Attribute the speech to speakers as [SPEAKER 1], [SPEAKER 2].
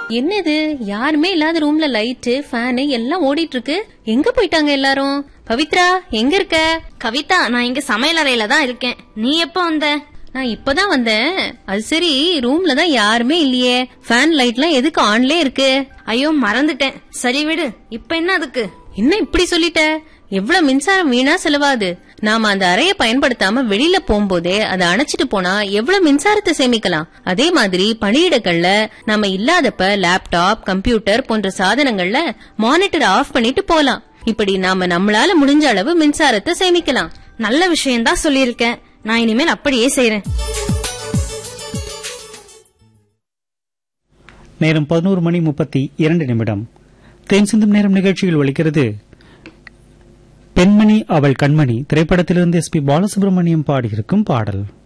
[SPEAKER 1] என்னது யாருமே இல்லாத ரூம்ல லைட்டு ஃபேனு எல்லாம் ஓடிட்டு இருக்கு எங்க போயிட்டாங்க எல்லாரும் பவித்ரா எங்க இருக்க
[SPEAKER 2] கவிதா நான் இங்க சமையல் அறையில தான் இருக்கேன் நீ எப்ப வந்த
[SPEAKER 1] நான் இப்பதான் வந்தேன் அது சரி ரூம்ல தான் யாருமே இல்லையே ஃபேன் லைட்லாம் எதுக்கு ஆன்லே இருக்கு
[SPEAKER 2] ஐயோ மறந்துட்டேன் சரி விடு இப்ப என்ன அதுக்கு
[SPEAKER 1] என்ன இப்படி சொல்லிட்ட எவ்வளவு மின்சாரம் வீணா செலவாது நாம அந்த அறைய பயன்படுத்தாம வெளியில போகும்போதே அதை அணைச்சிட்டு போனா எவ்வளவு மின்சாரத்தை சேமிக்கலாம் அதே மாதிரி பணியிடங்கள்ல நம்ம இல்லாதப்ப லேப்டாப் கம்ப்யூட்டர் போன்ற சாதனங்கள்ல மானிட்டர் ஆஃப் பண்ணிட்டு போலாம் இப்படி நாம நம்மளால முடிஞ்ச அளவு மின்சாரத்தை சேமிக்கலாம்
[SPEAKER 2] நல்ல விஷயம் தான் சொல்லியிருக்க நான் இனிமேல் அப்படியே செய்றேன்
[SPEAKER 3] நேரம் பதினோரு மணி முப்பத்தி இரண்டு நிமிடம் தேன் சிந்தும் நேரம் நிகழ்ச்சியில் ஒலிக்கிறது பெண்மணி அவள் கண்மணி திரைப்படத்திலிருந்து எஸ் பி பாலசுப்ரமணியம் பாடியிருக்கும் பாடல்